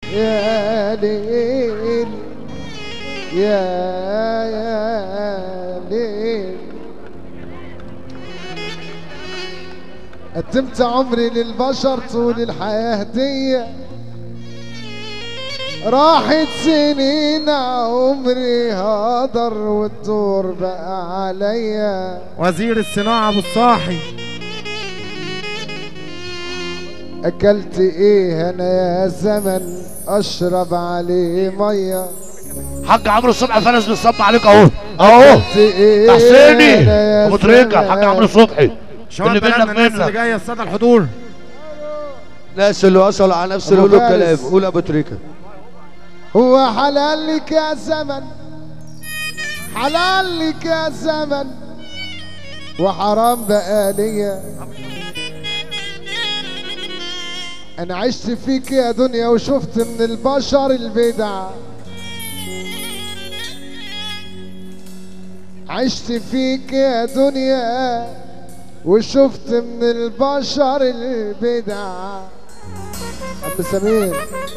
يا ليل يا يا ليل قدمت عمري للبشر طول الحياة هدية راحت سنين عمري هدر والدور بقى عليا وزير الصناعة ابو الصاحي اكلت ايه انا يا زمن اشرب عليه ميه حاج عمرو صبحي فارس بيصب عليك اهو اهو اكلت ايه تحسيني أنا يا ابو تريكه الحاج زمن؟ عمرو صبحي شوية اللي بلدنا منك الناس اللي منك جاية السادة الحضور الناس اللي وصلوا على نفس أبو القلوب فارس. كلام قول ابو تريكه هو حلال لك يا زمن حلال لك يا زمن وحرام بقى ليا انا عشت فيك يا دنيا وشفت من البشر البدع عشت فيك يا دنيا وشفت من البشر البدع عم سمير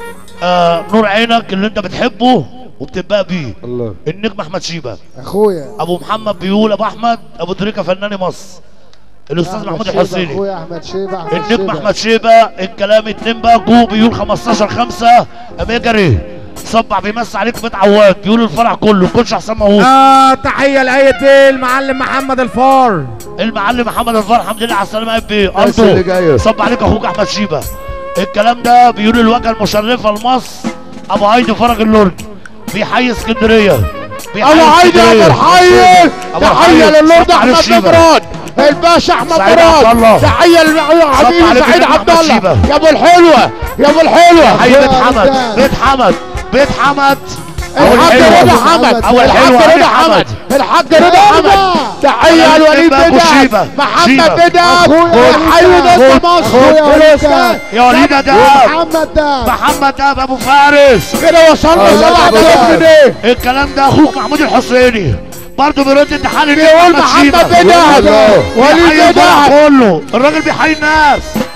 آه نور عينك اللي انت بتحبه وبتبقى بيه الله النجم احمد شيبه اخويا ابو محمد بيقول ابو احمد ابو تريكه فنان مصر الاستاذ أحمد محمود شيبة، الحسيني اخويا احمد شيبه احمد النجم شيبة. احمد شيبه الكلام اتنين بقى جو بيقول 15 5 اميجري صبع بيمس عليك بيت عواد بيقول الفرح كله كلش حسام مهوب اه تحية لأية المعلم محمد الفار المعلم محمد الفار الحمد لله على السلامه يا بيه الناس اللي جايه صب عليك اخوك احمد شيبه الكلام ده بيقول الواجهه المشرفه لمصر ابو هايدي فرج اللورد بيحيي اسكندريه بيحيي ابو عايد يا اسكندرية. ابو الحي أبو تحيه الحي. للورد صب على احمد الشيبة. مراد الباشا احمد سعيد عبد الله. مراد تحيه للحبيب عليك سعيد يا عبد محمد الله شيبة. يا ابو الحلوه يا ابو الحلوه حي بيت أخويا حمد رمضان. بيت حمد بيت حمد أول الحاج حلوة. رضا حمد أول الحاج حلوة رضا علي حمد حمد. الحاج رضا حمد تحيه لوليد بقى أبو شيبة. بدر محمد شيبة. بدر أخويا الحي وليد نصر دهب. مصر أخويا وليد الأستاذ دهب. يا وليد دهب محمد ده محمد دهب ابو فارس كده وصلنا الله 7000 أكبر. جنيه الكلام ده اخوك محمود الحسيني برضه بيرد امتحان النجم بيقول أحمد شيبة. محمد بدر بيحيي وليد الفرح بدر كله الراجل بيحيي الناس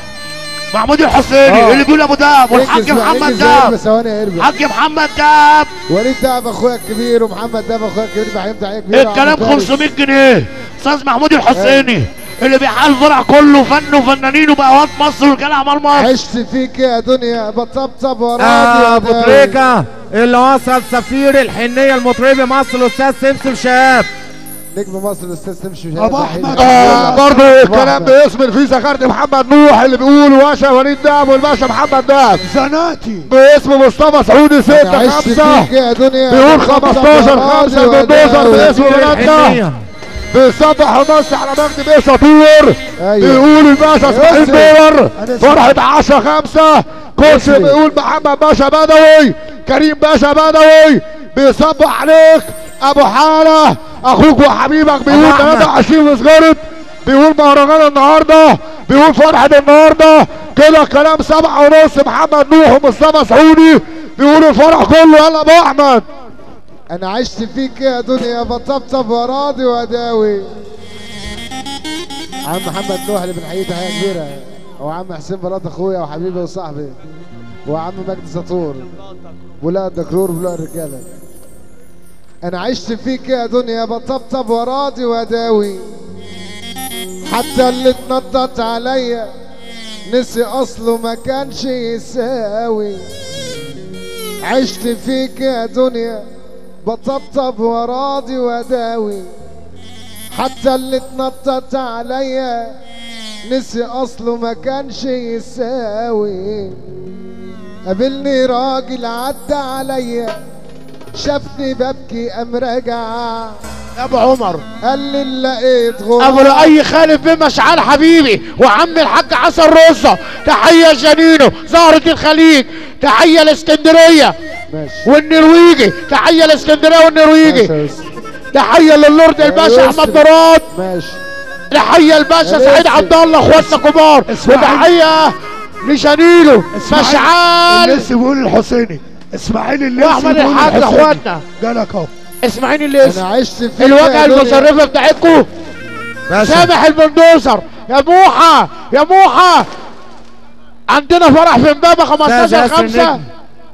محمود الحسيني آه. اللي بيقول ابو دهب والحاج محمد دهب ثواني يا اربع حاج محمد دهب وليد دهب اخويا الكبير ومحمد دهب اخويا الكبير بحيم تحيه كبيره الكلام عم فارس. 500 جنيه استاذ محمود الحسيني اللي بيحيي الفرح كله فن وفنانين وبقوات مصر ورجال اعمال مصر عشت فيك يا دنيا بطبطب وراضي آه ابو وداوي. تريكة اللي وصل سفير الحنية المطربي مصر الاستاذ سمسم شهاب نجم مصر الاستاذ تمشي ابو احمد آه برضه الكلام بيثمر فيه ذكرت محمد نوح اللي بيقول باشا وليد دهب والباشا محمد دهب زناتي باسم مصطفى سعودي ستة عشت خمسة فيك يا دنيا بيقول بطبطب 15 وراضي خمسة البلدوزر وداوي. باسم ولادنا الحنية بيصبح ومسح على مجدي بيه شطور ايوه بيقول الباشا اسماعيل يسري. دولار فرحة 10 5 كوتش يسري. بيقول محمد باشا بدوي كريم باشا بدوي بيصبح عليك ابو حالة اخوك وحبيبك بيقول أبو أحمد. 23 مسجرة بيقول مهرجان النهارده بيقول فرحة النهارده كده كلام سبعة ونص محمد نوح ومصطفى سعودي بيقولوا الفرح كله يلا يا ابو احمد انا عشت فيك يا دنيا بطبطب وراضي وداوي عم محمد نوح اللي بنحييه تحيه كبيره وعم حسين بلاط اخويا وحبيبي وصاحبي وعم مجدي سطور ولا الدكرور ولا الرجاله انا عشت فيك يا دنيا بطبطب وراضي وداوي حتى اللي اتنطط عليا نسي اصله ما كانش يساوي عشت فيك يا دنيا بطبطب وراضي وداوي حتى اللي اتنطط عليا نسي اصله ما كانش يساوي قابلني راجل عدى عليا شافني ببكي قام رجع ابو عمر قال لي لقيت ابو غراب لؤي خالد بن مشعل حبيبي وعم الحاج حسن رصه تحيه لجنينو زهره الخليج تحيه لاسكندريه ماشي والنرويجي تحيه لاسكندريه والنرويجي ماشي يا يوسف. تحيه للورد الباشا يوسف. احمد مراد ماشي تحيه الباشا يا سعيد يوسف. عبد الله اخواتنا كبار وتحيه لشنيلو مشعل الليسي بيقول الحسيني اسماعيل الليسي واحمد بيقول الحاج الحسيني. اخواتنا جالك اهو اسماعيل الليسي انا عشت فيك الواجهه يا دنيا. المشرفه بتاعتكم باشا سامح البندوسر يا موحى يا موحى عندنا فرح في امبابه أستاذ 15 ياسر 5 نجم.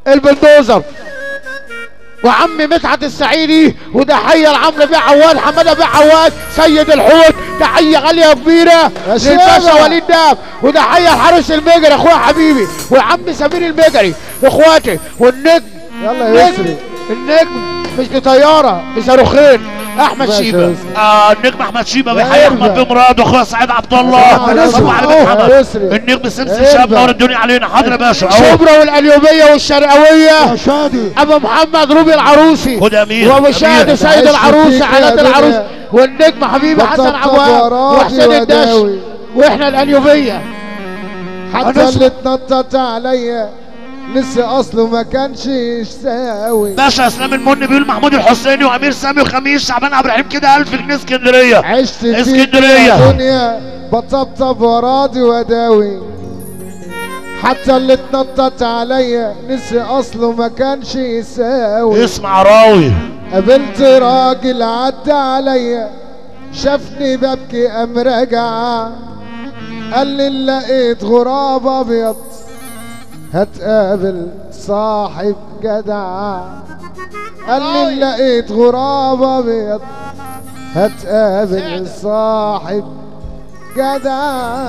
البلدوزر وعمي مدحت السعيدي وتحيه لعمرو بيه عواد حماده بيه عواد سيد الحوت تحيه غاليه كبيره يا شباب. للباشا وليد داب وتحيه لحارس المجري اخويا حبيبي وعمي سمير المجري اخواتي والنجم يلا نجم يسري النجم مش بطياره بصاروخين احمد ماشي شيبه يا يسري. آه النجم احمد شيبه يا بيحيي إربع. احمد بن مراد واخويا سعيد عبد الله يا صباح على إربع. محمد يا يسري. النجم سمسم يا شاب إربع. نور الدنيا علينا حاضر يا باشا اهو شبرا والقليوبيه والشرقاويه يا شادي ابو محمد روبي العروسي خد يا امير وابو شاهد أمير. سيد عشت العروس فيك حالات يا العروس دنيا. والنجم حبيبي حسن بطبطب عواد وراضي وحسين الدش وداوي. واحنا القليوبيه حتى اللي اتنطط عليا نسي اصله ما كانش يساوي باشا اسلام المن بيقول محمود الحسيني وامير سامي وخميس شعبان عبد الرحيم كده 1000 جنيه اسكندريه عشت فيك اسكندرية. يا دنيا بطبطب وراضي وداوي حتى اللي اتنطط عليا نسي اصله ما كانش يساوي اسمع راوي قابلت راجل عدى عليا شافني ببكي قام راجع قال لي لقيت غراب ابيض هتقابل صاحب جدع قال لي لقيت غراب ابيض هتقابل صاحب جدع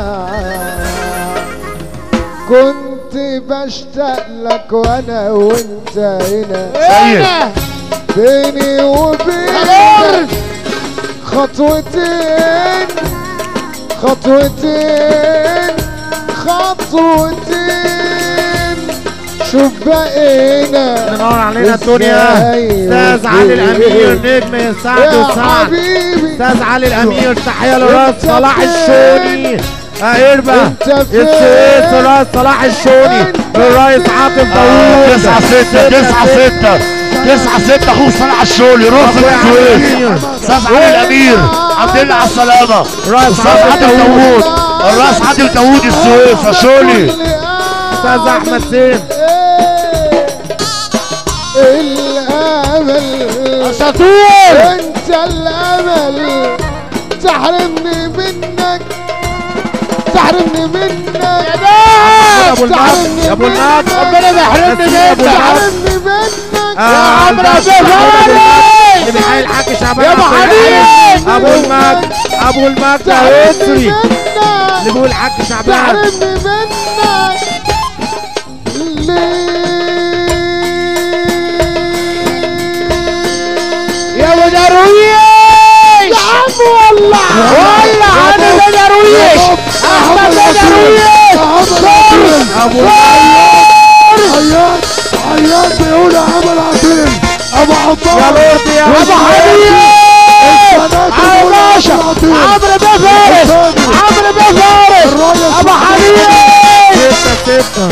كنت بشتاق لك وانا وانت هنا سيد بيني وبينك خطوتين خطوتين خطوتين شوف بقينا نور علينا الدنيا إزاي استاذ علي الامير وفين؟ نجم سعد يا وسعد حبيبي استاذ علي الامير تحيه لراس أنت صلاح فين؟ الشوني اربع أنت فين؟ السويس راس صلاح الشوني أنت الرئيس فين؟ عاطف داوود تسعة ستة تسعة ستة تسعة ستة اخوك صلاح الشولي راس أخويا علي السويس الأمير. استاذ علي الامير الحمد لله على السلامة راس استاذ عاطف عادل داوود داوود الراس عادل داوود السويس يا شولي استاذ احمد زين الامل اساطير انت الامل تحرمني منك تحرمني منك يا ابو المجد تحرمني يا ابو منك. المجد ربنا ما يحرمني يا أبو منك المجد. تحرمني منك آه، عمرو الباشا أبو محمود فارس. اللي بيحيي الحاج شعبان يا أبو عبد حنين. الحليم. ابو المجد ابو المجد يا تحرمني يسري منك اللي بيقول الحاج شعبان تحرمني منك ليه يا ابو درويش نعم والله والله انا ابو درويش احمد ابو درويش ابو عيان عيان بيقول عمل عظيم ابو يا عمار لورد يا ابو حنين على باشا عمرو بيه فارس عمرو بيه فارس ابو حنين ستة ستة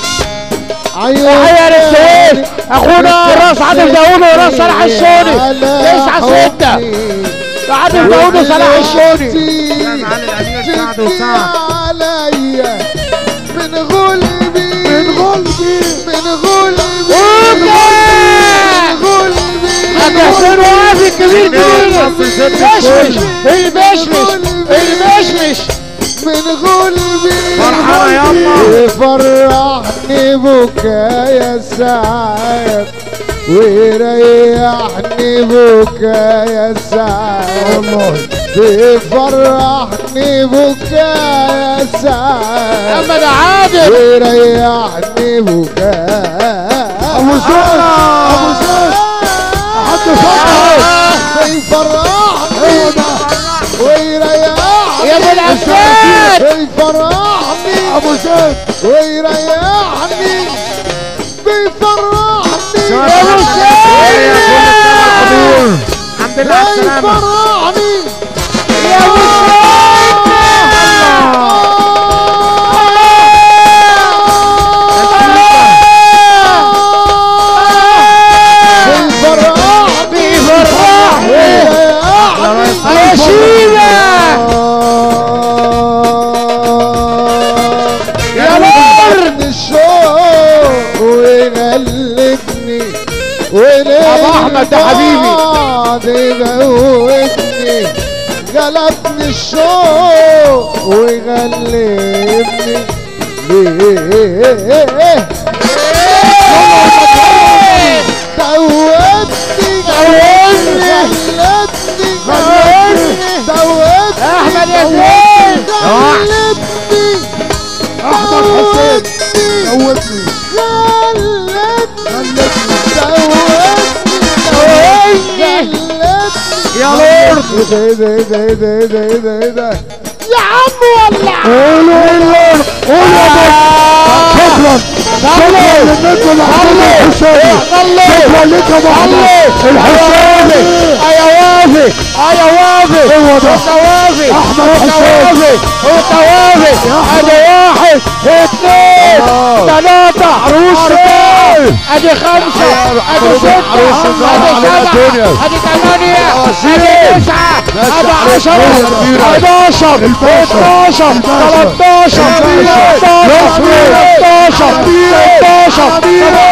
تحية للسويس اخونا راس عادل داوود وراس صلاح الشوني تسعة ستة عادل داوود وصلاح الشوني استاذ علي الامير سعد وسعد عليا من غلبي من غلبي من غلبي أوكي. من غلبي حسين وافي كبير كبير مصر ست المشمش الكل. المشمش المشمش من غلبي فرحانة يلا. يفرحني بكايا ساعات ويريحني بكايا ساعات والله بيفرحني بكايا ساعات محمد عادل ويريحني بكايا ابو زيد ابو زيد حد فتحي بيفرحني ويريحني يا ابو العفان بيفرحني ابو زيد ويريحني بيفرحني يا ابو سيد. الحمد لله على السلامة بيفرحني يا ابو بيفرحني بيفرحني يا شيبة يا ورد الشوق ويغلبني وليه أبو أحمد ده حبيبي. البعد يموتني غلبني الشوق ويغلبني ليه يا لورد ايه ده ايه ده ايه ده ايه ده ايه ده ايه ده قولوا اللورد قولوا يا بابا شكرا شكرا للنجم محمد الحسيني شكرا لك يا ابو احمد الحسيني يا وافي يا وافي هو ده وافي احمد حسين انت وافي ادي واحد اثنين ثلاثة عروس ادي خمسة ادي ستة ادي سبعة ادي ثمانية ادي تسعة ادي عشرة 11 12 13 14 16 17